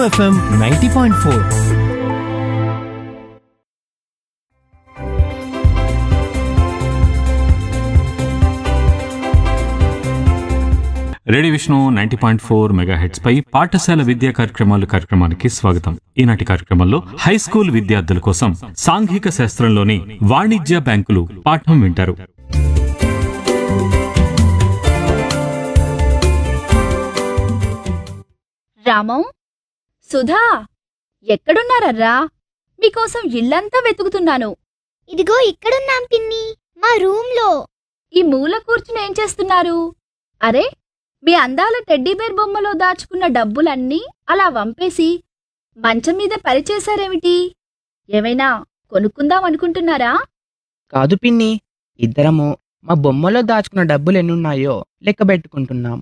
FM ninety point four radio Vishnu ninety point four mega heads పై పాఠశాల విద్యా కార్యక్రమాలు కార్యక్రమానికి స్వాగతం ఈనాటి కార్యక్రమంలో హై స్కూల్ విద్యార్థుల కోసం సాంఘిక శాస్త్రంలోని వాణిజ్య బ్యాంకులు పాఠం వింటారు రామం సుధా ఎక్కడున్నారర్రా మీకోసం ఇల్లంతా వెతుకుతున్నాను ఇదిగో ఇక్కడున్నాం పిన్ని మా రూమ్ లో ఈ మూల కూర్చుని ఏం చేస్తున్నారు అరే మీ అందాల టెడ్డీబేర్ బొమ్మలో దాచుకున్న డబ్బులన్నీ అలా వంపేసి మంచం మీద పరిచేశారేమిటి ఏమైనా కొనుక్కుందాం అనుకుంటున్నారా కాదు పిన్ని ఇద్దరము మా బొమ్మలో దాచుకున్న డబ్బులు ఎన్నున్నాయో లెక్క పెట్టుకుంటున్నాం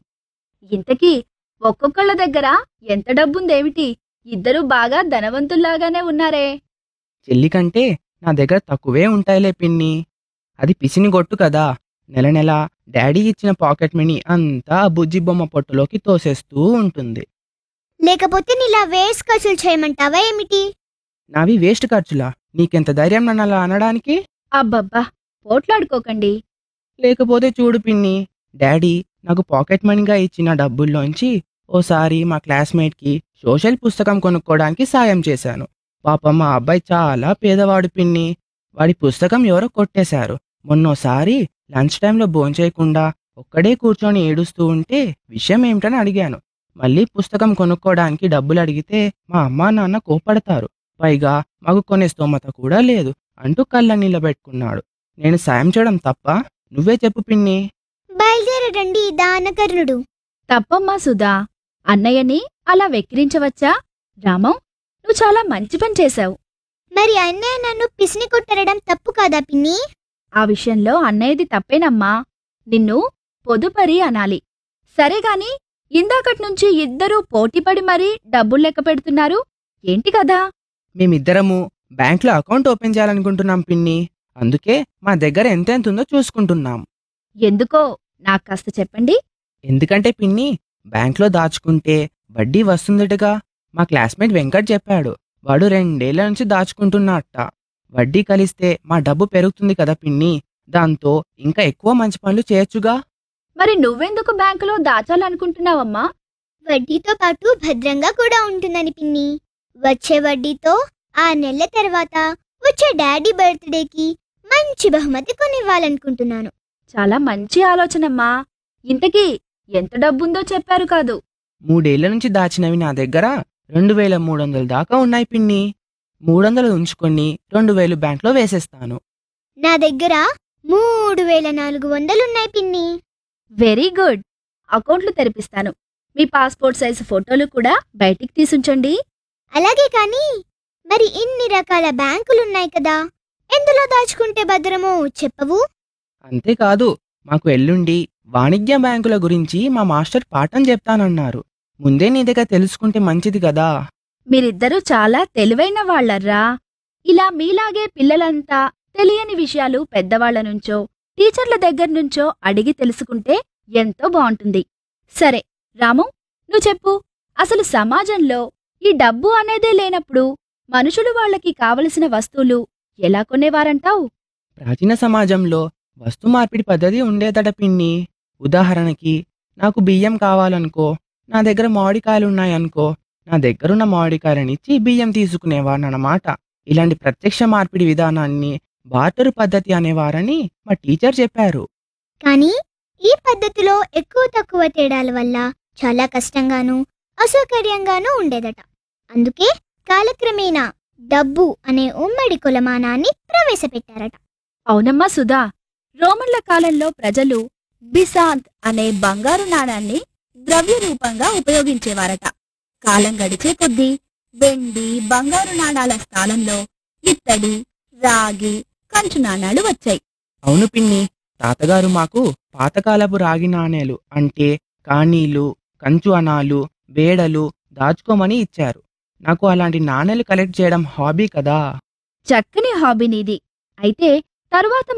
ఇంతకీ ఒక్కొక్కళ్ళ దగ్గర ఎంత డబ్బుందేమిటి ఇద్దరూ బాగా ధనవంతుల్లాగానే ఉన్నారే చెల్లి కంటే నా దగ్గర తక్కువే ఉంటాయిలే పిన్ని అది పిసిని గొట్టు కదా నెల నెల డాడీ ఇచ్చిన పాకెట్ మనీ అంతా ఆ బుజ్జి బొమ్మ పొట్టులోకి తోసేస్తూ ఉంటుంది లేకపోతే నీలా వేస్ట్ ఖర్చులు చేయమంటావా ఏమిటి నావి వేస్ట్ ఖర్చులా నీకెంత ధైర్యం నన్ను అలా అనడానికి అబ్బబ్బా పోట్లాడుకోకండి లేకపోతే చూడు పిన్ని డాడీ నాకు పాకెట్ మనీగా ఇచ్చిన డబ్బుల్లోంచి ఓసారి మా క్లాస్మేట్కి సోషల్ పుస్తకం కొనుక్కోవడానికి సాయం చేశాను పాపం మా అబ్బాయి చాలా పేదవాడు పిన్ని వాడి పుస్తకం ఎవరో కొట్టేశారు మొన్నోసారి లంచ్ టైంలో భోంచేయకుండా ఒక్కడే కూర్చొని ఏడుస్తూ ఉంటే విషయం ఏమిటని అడిగాను మళ్ళీ పుస్తకం కొనుక్కోవడానికి డబ్బులు అడిగితే మా అమ్మా నాన్న కోపడతారు పైగా మాకు కొనే స్తోమత కూడా లేదు అంటూ కళ్ళ నిలబెట్టుకున్నాడు నేను సాయం చేయడం తప్ప నువ్వే చెప్పు పిన్ని బయలుదేరడండి దానకర్ణుడు తప్పమ్మా సుధా అన్నయ్యని అలా వెక్కిరించవచ్చా రామం నువ్వు చాలా మంచి పని చేశావు మరి అన్నయ్య నన్ను పిసిని కొట్టరడం తప్పు కాదా పిన్ని ఆ విషయంలో అన్నయ్యది తప్పేనమ్మా నిన్ను పొదుపరి అనాలి సరేగాని ఇందాకటి నుంచి ఇద్దరూ పోటీపడి మరీ డబ్బులు లెక్క పెడుతున్నారు ఏంటి కదా మేమిద్దరము బ్యాంక్లో అకౌంట్ ఓపెన్ చేయాలనుకుంటున్నాం పిన్ని అందుకే మా దగ్గర ఎంతెంత ఉందో చూసుకుంటున్నాం ఎందుకో నాకు కాస్త చెప్పండి ఎందుకంటే పిన్ని బ్యాంక్లో దాచుకుంటే వడ్డీ వస్తుందటగా మా క్లాస్మేట్ వెంకట్ చెప్పాడు వాడు రెండేళ్ల నుంచి దాచుకుంటున్నట్ట వడ్డీ కలిస్తే మా డబ్బు పెరుగుతుంది కదా పిన్ని దాంతో ఇంకా ఎక్కువ మంచి పనులు చేయొచ్చుగా మరి నువ్వెందుకు బ్యాంకులో దాచాలనుకుంటున్నావమ్మా వడ్డీతో పాటు భద్రంగా కూడా ఉంటుందని పిన్ని వచ్చే వడ్డీతో ఆ నెల తర్వాత వచ్చే డాడీ బర్త్డేకి మంచి బహుమతి కొనివ్వాలనుకుంటున్నాను చాలా మంచి ఆలోచనమ్మా ఇంతకీ ఎంత డబ్బుందో చెప్పారు కాదు మూడేళ్ల నుంచి దాచినవి నా దగ్గర రెండు వేల మూడు వందల దాకా ఉన్నాయి పిన్ని మూడు వందలు ఉంచుకొని రెండు వేలు బ్యాంక్లో వేసేస్తాను నా దగ్గర మూడు వేల నాలుగు వందలున్నాయి పిన్ని వెరీ గుడ్ అకౌంట్లు తెరిపిస్తాను మీ పాస్పోర్ట్ సైజు ఫోటోలు కూడా బయటికి తీసుంచండి అలాగే కానీ మరి ఇన్ని రకాల బ్యాంకులున్నాయి కదా ఎందులో దాచుకుంటే భద్రమో చెప్పవు అంతేకాదు మాకు ఎల్లుండి వాణిజ్య బ్యాంకుల గురించి మా మాస్టర్ పాఠం చెప్తానన్నారు ముందే నీ దగ్గర తెలుసుకుంటే మంచిది కదా మీరిద్దరూ చాలా తెలివైన వాళ్ళర్రా ఇలా మీలాగే పిల్లలంతా తెలియని విషయాలు పెద్దవాళ్ల నుంచో టీచర్ల దగ్గర నుంచో అడిగి తెలుసుకుంటే ఎంతో బావుంటుంది సరే రాము నువ్వు చెప్పు అసలు సమాజంలో ఈ డబ్బు అనేదే లేనప్పుడు మనుషులు వాళ్ళకి కావలసిన వస్తువులు ఎలా కొనేవారంటావు ప్రాచీన సమాజంలో వస్తు మార్పిడి పద్ధతి ఉండేదట పిన్ని ఉదాహరణకి నాకు బియ్యం కావాలనుకో నా దగ్గర మామిడికాయలు ఉన్నాయనుకో నా దగ్గరున్న మామిడికాయలనిచ్చి బియ్యం తీసుకునేవాడినన్నమాట ఇలాంటి ప్రత్యక్ష మార్పిడి విధానాన్ని బార్టర్ పద్ధతి అనేవారని మా టీచర్ చెప్పారు కానీ ఈ పద్ధతిలో ఎక్కువ తక్కువ తేడాల వల్ల చాలా కష్టంగానూ అసౌకర్యంగానూ ఉండేదట అందుకే కాలక్రమేణా డబ్బు అనే ఉమ్మడి కొలమానాన్ని ప్రవేశపెట్టారట అవునమ్మా సుధా రోమన్ల కాలంలో ప్రజలు బిసాంత్ అనే బంగారు నాణాన్ని ద్రవ్య రూపంగా ఉపయోగించేవారట కాలం గడిచే కొద్దీ వెండి బంగారు నాణాల స్థానంలో ఇత్తడి రాగి కంచు నాణాలు వచ్చాయి అవును పిన్ని తాతగారు మాకు పాతకాలపు రాగి నాణేలు అంటే కాణీలు కంచు అనాలు బేడలు దాచుకోమని ఇచ్చారు నాకు అలాంటి నాణేలు కలెక్ట్ చేయడం హాబీ కదా చక్కని హాబీ నీది అయితే తరువాత